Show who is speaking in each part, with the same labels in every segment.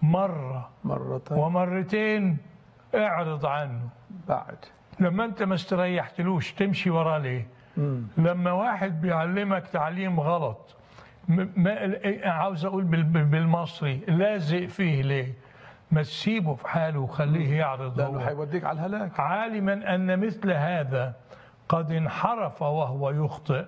Speaker 1: مرة
Speaker 2: مرتين
Speaker 1: ومرتين اعرض عنه
Speaker 2: بعد
Speaker 1: لما انت ما استريحتلوش تمشي وراه ليه لما واحد بيعلمك تعليم غلط م- ما عاوز اقول بال- بال- بالمصري لازق فيه ليه ما تسيبه في حاله وخليه يعرض
Speaker 2: لانه
Speaker 1: هو
Speaker 2: حيوديك على الهلاك
Speaker 1: عالما ان مثل هذا قد انحرف وهو يخطئ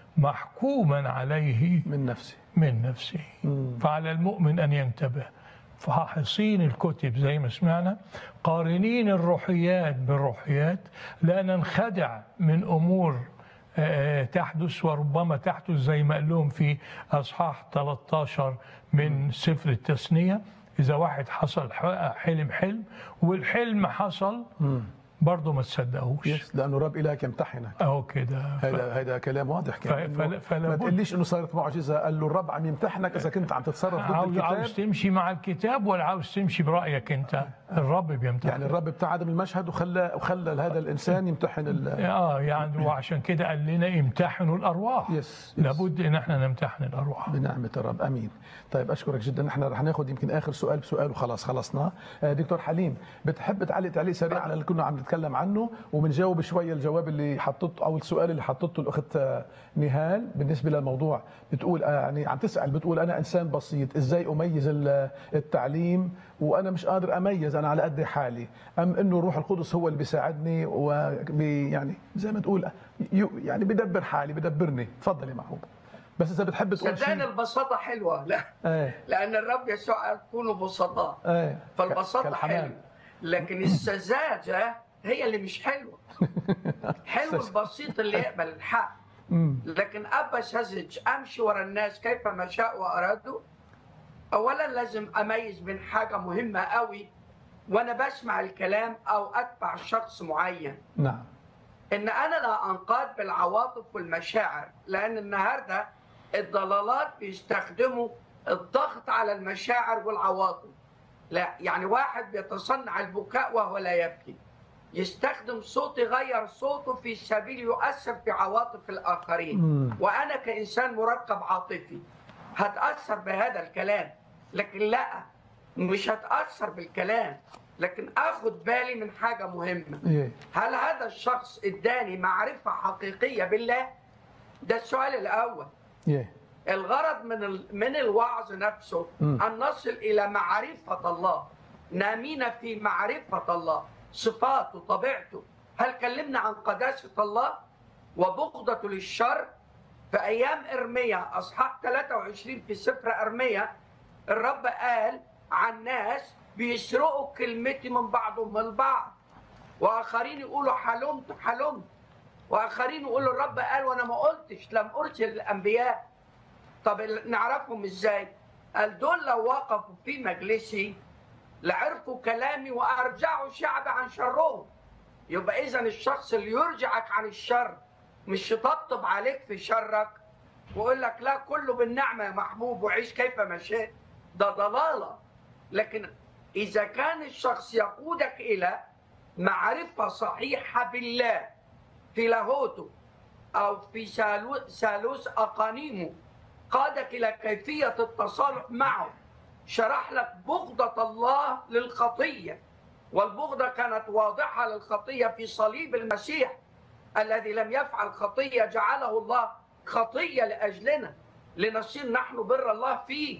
Speaker 1: محكوما عليه
Speaker 2: من نفسي
Speaker 1: من نفسه فعلى المؤمن أن ينتبه فاحصين الكتب زي ما سمعنا قارنين الروحيات بالروحيات لا ننخدع من أمور آه، تحدث وربما تحدث زي ما قال لهم في أصحاح 13 من سفر التثنية إذا واحد حصل ح- حلم حلم والحلم حصل برضه ما تصدقوش
Speaker 2: يس لانه رب الهك يمتحنك
Speaker 1: أهو كده ف-
Speaker 2: هذا هذا كلام واضح كان
Speaker 1: ف-
Speaker 2: إنه
Speaker 1: فلا- فلا
Speaker 2: ما
Speaker 1: بد-
Speaker 2: تقوليش انه صارت معجزه قال له الرب عم يمتحنك اذا كنت عم تتصرف ضد
Speaker 1: عاوز عاوز
Speaker 2: الكتاب
Speaker 1: تمشي مع الكتاب ولا عاوز تمشي برأيك أنت الرب بيمتحن
Speaker 2: يعني الرب ابتعد من المشهد وخلى وخلى هذا الانسان يمتحن ال-
Speaker 1: اه يعني وعشان كده قال لنا امتحنوا الارواح
Speaker 2: يس، يس.
Speaker 1: لابد ان احنا نمتحن الارواح
Speaker 2: بنعمة الرب امين طيب اشكرك جدا نحن رح ناخذ يمكن اخر سؤال بسؤال وخلاص خلصنا آه، دكتور حليم بتحب تعلق تعليق سريع على اللي كنا عم نتكلم عنه وبنجاوب شويه الجواب اللي حطته او السؤال اللي حطته الاخت آه، نهال بالنسبه للموضوع بتقول آه، يعني عم تسال بتقول انا انسان بسيط ازاي اميز ال- التعليم وانا مش قادر اميز انا على قد حالي ام انه الروح القدس هو اللي بيساعدني وبي يعني زي ما تقول يو- يعني بدبر حالي بدبرني تفضل يا محبوب بس اذا بتحب تقول
Speaker 3: صدقني
Speaker 2: شيء
Speaker 3: البساطة حلوة لا
Speaker 2: ايه
Speaker 3: لأن الرب يسوع قال كونوا بسطاء
Speaker 2: ايه
Speaker 3: فالبساطة
Speaker 2: كالحمام.
Speaker 3: حلوة لكن السذاجة هي اللي مش حلوة حلو البسيط اللي يقبل الحق لكن أبا ساذج أمشي ورا الناس كيفما شاء وأرادوا أولا لازم أميز بين حاجة مهمة قوي وأنا بسمع الكلام أو أتبع شخص معين
Speaker 2: نعم
Speaker 3: ان انا لا انقاد بالعواطف والمشاعر لان النهارده الضلالات بيستخدموا الضغط على المشاعر والعواطف لا يعني واحد بيتصنع البكاء وهو لا يبكي يستخدم صوت يغير صوته في سبيل يؤثر في عواطف الاخرين
Speaker 2: مم.
Speaker 3: وانا كانسان مركب عاطفي هتاثر بهذا الكلام لكن لا مش هتاثر بالكلام لكن اخد بالي من حاجه مهمه
Speaker 2: ايه
Speaker 3: هل هذا الشخص اداني معرفة حقيقية بالله؟ ده السؤال الأول.
Speaker 2: ايه
Speaker 3: الغرض من ال- من الوعظ نفسه
Speaker 2: مم.
Speaker 3: أن نصل إلى معرفة الله. نامين في معرفة الله، صفاته، طبيعته. هل كلمنا عن قداسة الله وبغضته للشر؟ في أيام إرميا أصحاح 23 في سفر إرميا الرب قال عن ناس بيسرقوا كلمتي من بعضهم البعض واخرين يقولوا حلمت حلمت واخرين يقولوا الرب قال وانا ما قلتش لم ارسل الانبياء طب ال- نعرفهم ازاي قال دول لو وقفوا في مجلسي لعرفوا كلامي وارجعوا شعب عن شرهم يبقى اذا الشخص اللي يرجعك عن الشر مش يطبطب عليك في شرك ويقول لك لا كله بالنعمه يا محبوب وعيش كيف ما شئت ده ضلاله لكن اذا كان الشخص يقودك الى معرفه صحيحه بالله في لاهوته او في ثالو- ثالوث اقانيمه قادك الى كيفيه التصالح معه شرح لك بغضه الله للخطيه والبغضه كانت واضحه للخطيه في صليب المسيح الذي لم يفعل خطيه جعله الله خطيه لاجلنا لنصير نحن بر الله فيه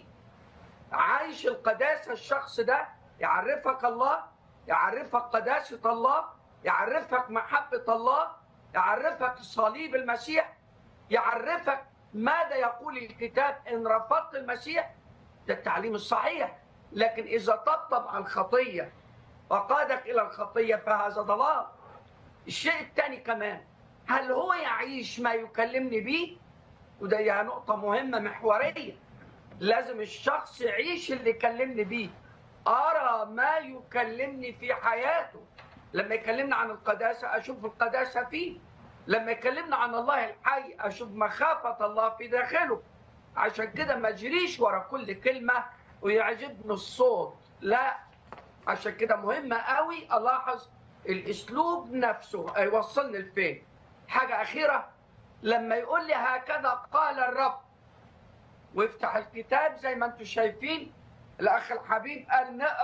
Speaker 3: عايش القداسه الشخص ده يعرفك الله يعرفك قداسه الله يعرفك محبه الله يعرفك صليب المسيح يعرفك ماذا يقول الكتاب ان رفضت المسيح ده التعليم الصحيح لكن اذا طبطب على الخطيه وقادك الى الخطيه فهذا ضلال الشيء الثاني كمان هل هو يعيش ما يكلمني به وده هي نقطه مهمه محوريه لازم الشخص يعيش اللي يكلمني بيه ارى ما يكلمني في حياته لما يكلمنا عن القداسه اشوف القداسه فيه لما يكلمنا عن الله الحي اشوف مخافه الله في داخله عشان كده ما اجريش ورا كل كلمه ويعجبني الصوت لا عشان كده مهم قوي الاحظ الاسلوب نفسه هيوصلني لفين حاجه اخيره لما يقول لي هكذا قال الرب وافتح الكتاب زي ما انتم شايفين الاخ الحبيب قال نقرا